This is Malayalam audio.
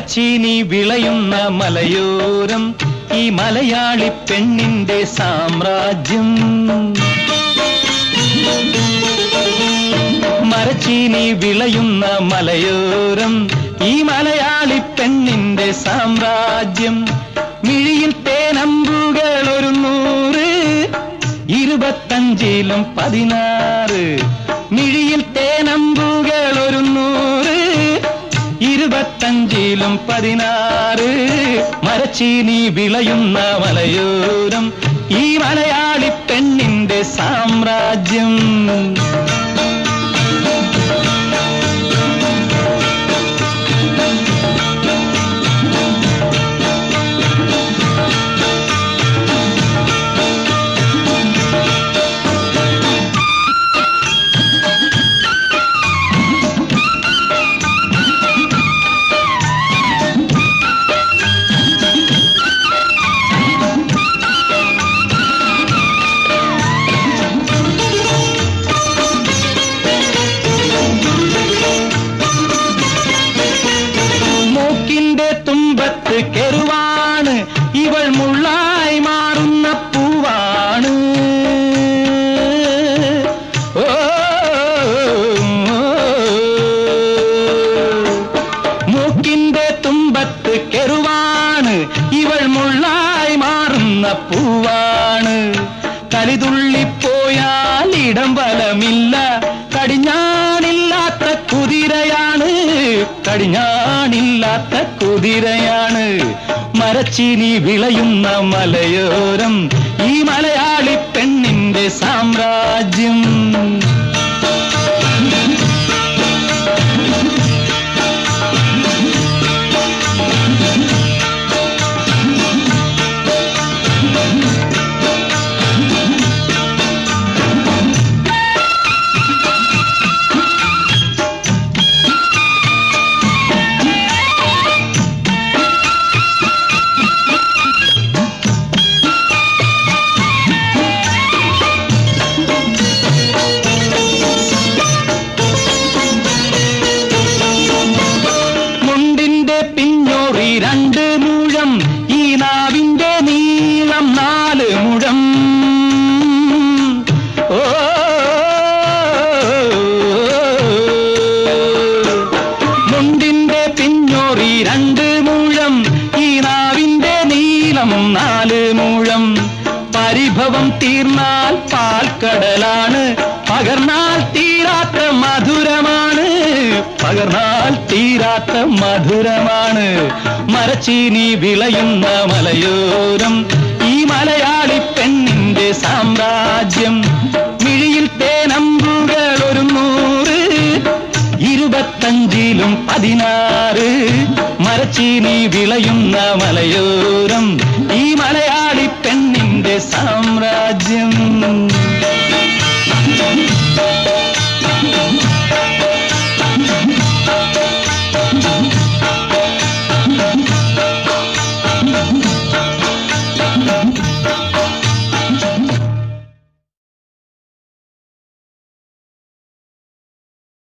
മരച്ചീനി വിളയുന്ന മലയോരം ഈ മലയാളി പെണ്ണിന്റെ സാമ്രാജ്യം മരച്ചീനി വിളയുന്ന മലയോരം ഈ മലയാളി പെണ്ണിന്റെ സാമ്രാജ്യം മിഴിയിൽ തേനമ്പുകൾ ഒരു നൂറ് ഇരുപത്തഞ്ചിലും പതിനാറ് മിഴിയിൽ തേനമ്പുകൾ ഒരു നൂറ് ഇരുപത്തഞ്ചിലും പതിനാറ് മരച്ചീനി വിളയുന്ന മലയോരം ഈ മലയാളി പെണ്ണിന്റെ സാമ്രാജ്യം മൂക്കിന്റെ തുമ്പത്ത് കെറുവാണ് ഇവൾ മുള്ളായി മാറുന്ന പൂവാണ് ഓ, മൂക്കിന്റെ തുമ്പത്ത് കെറുവാണ് ഇവൾ മുള്ളായി മാറുന്ന പൂവാണ് കലിതുള്ളിപ്പോയാൽ ഇടം ബലമില്ല കടിഞ്ഞാണില്ലാത്ത കുതിരയാണ് കടിഞ്ഞാണില്ലാത്ത കുതിരയാണ് മരച്ചീനി വിളയുന്ന മലയോരം ഈ മലയാളി പെണ്ണിന്റെ സാമ്രാജ്യം മുണ്ടിന്റെ പിഞ്ഞോറി രണ്ട് മുഴം ഈ നാവിന്റെ നീളം നാല് മുഴം ഓ മുണ്ടിന്റെ പിഞ്ഞോറി രണ്ട് മുഴം ഈ നാവിന്റെ നീളം നാല് മുഴം പരിഭവം തീർന്നാൽ പാൽക്കടലാണ് പകർന്നാൽ തീരാത്ത മധുരമാണ് പകർന്നാൽ തീരാത്ത മധുരമാണ് മരച്ചീനി വിളയുന്ന മലയോരം ഈ മലയാളി പെണ്ണിന്റെ സാമ്രാജ്യം മിഴിയിൽ തേനമ്പുകൾ ഒരു നൂറ് ഇരുപത്തഞ്ചിലും പതിനാറ് മരച്ചീനി വിളയുന്ന മലയോരം ഈ മലയാളി പെണ്ണിന്റെ സാമ്രാജ്യം